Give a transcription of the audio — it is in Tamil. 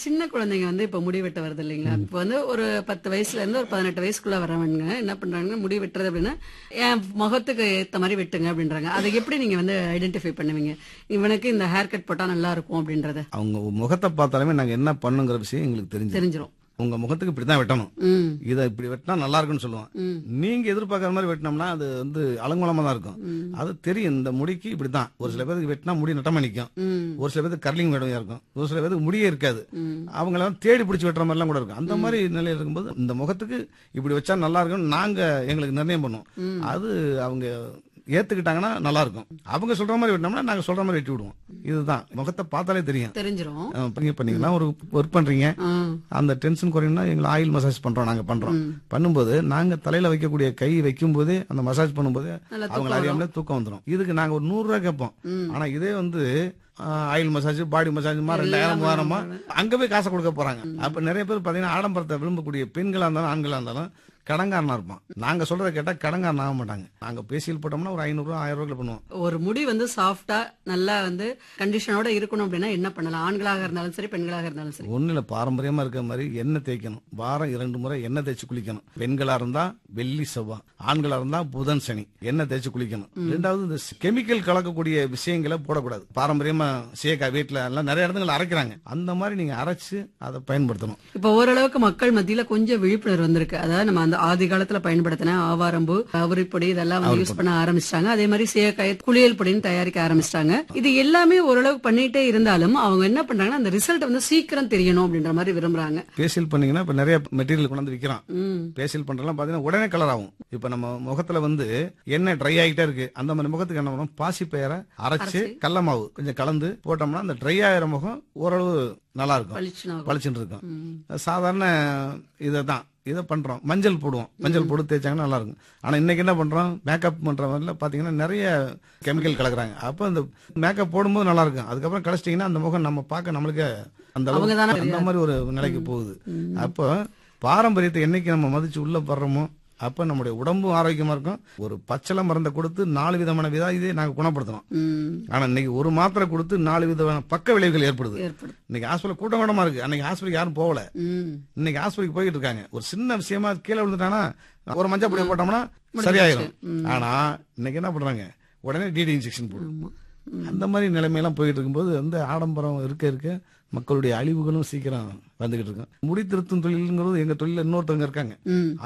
சின்ன குழந்தைங்க வந்து இப்ப முடி வெட்ட வருது இல்லைங்களா இப்ப வந்து ஒரு பத்து வயசுல இருந்து ஒரு பதினெட்டு வயசுக்குள்ள வரவங்க என்ன பண்றாங்கன்னா முடி வெட்டுறது அப்படின்னா என் முகத்துக்கு ஏத்த மாதிரி வெட்டுங்க அப்படின்றாங்க அதை எப்படி நீங்க வந்து ஐடென்டிஃபை பண்ணுவீங்க இவனுக்கு இந்த ஹேர் கட் போட்டா நல்லா இருக்கும் அப்படின்றத அவங்க முகத்தை பார்த்தாலுமே நாங்க என்ன பண்ணுங்கிற விஷயம் எங்களுக்கு தெரிஞ்சு தெரிஞ்சிரும் உங்க முகத்துக்கு இப்படிதான் வெட்டணும் ம் இதை இப்படி வெட்டினா நல்லா இருக்கும்னு சொல்லுவான் ம். நீங்க எதிர்பார்க்கற மாதிரி வெட்டினோம்னா அது வந்து அலங்கோலமா தான் இருக்கும் அது தெரியும் இந்த முடிக்கு இப்படிதான் ஒரு சில பேருக்கு வெட்டினா முடி நட்டமா நிக்கும் ம் ஒரு சில பேருக்கு கர்லிங் வேடமையா இருக்கும் ஒரு சில பேருக்கு முடியே இருக்காது ம். அவங்கள வந்து தேடி பிடிச்சி வெட்டுற மாதிரிலாம் கூட இருக்கும் அந்த மாதிரி நிலையில இருக்கும்போது இந்த முகத்துக்கு இப்படி வச்சா நல்லா இருக்கும்னு நாங்க எங்களுக்கு நிர்ணயம் பண்ணுவோம் அது அவங்க ஏத்துக்கிட்டாங்கன்னா நல்லா இருக்கும் அவங்க சொல்ற மாதிரி வெட்டினோம்னா நாங்க சொல்ற மாதிரி வெட்டி விடுவோம் இதுதான் முகத்தை பார்த்தாலே தெரியும் தெரிஞ்சிரும் அஹ் நீங்க பண்ணீங்கன்னா ஒரு ஒர்க் பண்றீங்க ஆ. அந்த டென்ஷன் குறையணும்னா எங்களை ஆயில் மசாஜ் பண்றோம் நாங்க பண்றோம் பண்ணும்போது நாங்க தலையில வைக்கக்கூடிய கை வைக்கும் போதே அந்த மசாஜ் பண்ணும்போது நல்லா அவங்க அறியாமலே தூக்கம் வந்துடும் இதுக்கு நாங்க ஒரு நூறு ரூபாய் கேட்போம் ஆனா இதே வந்து ஆயில் மசாஜ் பாடி மசாஜ் மாதிரி ரெண்டாயிரம் மூவாயிரமா அங்க போய் காசை கொடுக்க போறாங்க அப்ப நிறைய பேர் பாத்தீங்கன்னா ஆடம்பரத்தை விரும்பக்கூடிய பெண்களா இருந்தாலும் ஆண்களா இருந்தாலும் கடங்காரனா இருப்பான் நாங்க சொல்றத கேட்டா கடங்காரன் ஆக மாட்டாங்க நாங்க பேசியல் போட்டோம்னா ஒரு ஐநூறு ரூபாய் ஆயிரம் ரூபாய்க்கு பண்ணுவோம் ஒரு முடி வந்து சாஃப்டா நல்லா வந்து கண்டிஷனோட இருக்கணும் அப்படின்னா என்ன பண்ணலாம் ஆண்களாக இருந்தாலும் சரி பெண்களாக இருந்தாலும் சரி ஒண்ணு இல்ல பாரம்பரியமா இருக்க மாதிரி எண்ணெய் தேய்க்கணும் வாரம் இரண்டு முறை எண்ணெய் தேய்ச்சி குளிக்கணும் பெண்களா இருந்தா வெள்ளி செவ்வாய் ஆண்களா இருந்தா புதன் சனி எண்ணெய் தேய்ச்சி குளிக்கணும் ரெண்டாவது இந்த கெமிக்கல் கலக்கக்கூடிய விஷயங்களை போடக்கூடாது பாரம்பரியமா சீயக்காய் வீட்டுல எல்லாம் நிறைய இடத்துல அரைக்கிறாங்க அந்த மாதிரி நீங்க அரைச்சு அதை பயன்படுத்தணும் இப்ப ஓரளவுக்கு மக்கள் மத்தியில கொஞ்சம் விழிப்புணர்வு வந்திருக்கு அதாவது நம்ம அந்த ஆதி காலத்துல பயன்படுத்தின ஆவாரம்பு அவரிப்பொடி இதெல்லாம் வந்து யூஸ் பண்ண ஆரம்பிச்சிட்டாங்க அதே மாதிரி சேக்காய் குளியல் பொடின்னு தயாரிக்க ஆரம்பிச்சிட்டாங்க இது எல்லாமே ஓரளவுக்கு பண்ணிட்டே இருந்தாலும் அவங்க என்ன பண்றாங்கன்னா அந்த ரிசல்ட் வந்து சீக்கிரம் தெரியணும் அப்படின்ற மாதிரி விரும்புறாங்க பேசியல் பண்ணீங்கன்னா இப்ப நிறைய மெட்டீரியல் கொண்டாந்து விக்கிறான் ம் பேசியல் பண்றதெல்லாம் பாத்தீங்கன்னா உடனே கலர் ஆகும் இப்ப நம்ம முகத்துல வந்து எண்ணெய் ட்ரை ஆகிட்டே இருக்கு அந்த மாதிரி முகத்துக்கு என்ன பண்ணும் பாசி பெயரை அரைச்சு கடல மாவு கொஞ்சம் கலந்து போட்டோம்னா அந்த ட்ரை ஆகிற முகம் ஓரளவு நல்லா இருக்கும் பளிச்சுன்னு ஆகும். பளிச்சுன்னு இருக்கும் ம். சாதாரண இதை தான் இதை பண்றோம் மஞ்சள் போடுவோம் மஞ்சள் போட்டு தேய்ச்சாங்கன்னா நல்லா இருக்கும் ஆனா இன்னைக்கு என்ன பண்றோம் மேக்கப் பண்ற மாதிரில பாத்தீங்கன்னா நிறைய கெமிக்கல் கலக்குறாங்க அப்போ அந்த மேக்கப் போடும்போது நல்லா இருக்கும் அதுக்கப்புறம் கழிச்சிட்டீங்கன்னா அந்த முகம் நம்ம பார்க்க நம்மளுக்கு அந்த அளவுக்கு அவங்கதானே அந்த மாதிரி ஒரு நிலைக்கு போகுது அப்போ பாரம்பரியத்தை என்னைக்கு நம்ம மதிச்சு உள்ள படுறோமோ அப்ப நம்முடைய உடம்பும் ஆரோக்கியமா இருக்கும் ஒரு பச்சளை மருந்தை கொடுத்து நாலு விதமான விதா இதே நாங்க குணப்படுத்துறோம் ம் ஆனா இன்னைக்கு ஒரு மாத்திரை கொடுத்து நாலு விதமான பக்க விளைவுகள் ஏற்படுது ஏற்படும் இன்னைக்கு ஹாஸ்பிட்டல் கூட்டம் கூட்டமா இருக்கு அன்னைக்கு ஹாஸ்பிட்டல் யாரும் போகல ம் இன்னைக்கு ஹாஸ்பிட்டலுக்கு போயிட்டு இருக்காங்க ஒரு சின்ன விஷயமா கீழே விழுந்துட்டானா ஒரு மஞ்சள் பொடியை போட்டோம்னா சரியாயிரும் ஆனா இன்னைக்கு என்ன பண்றாங்க உடனே டிடி இன்ஜெக்ஷன் போடும் ஆமா அந்த மாதிரி நிலைமையெல்லாம் போயிட்டு இருக்கும்போது வந்து ஆடம்பரம் இருக்க இருக்க மக்களுடைய அழிவுகளும் சீக்கிரம் வந்துகிட்டு இருக்கும் முடி திருத்தும் தொழிலுங்கிறது எங்க தொழில இன்னொருத்தவங்க இருக்காங்க ம்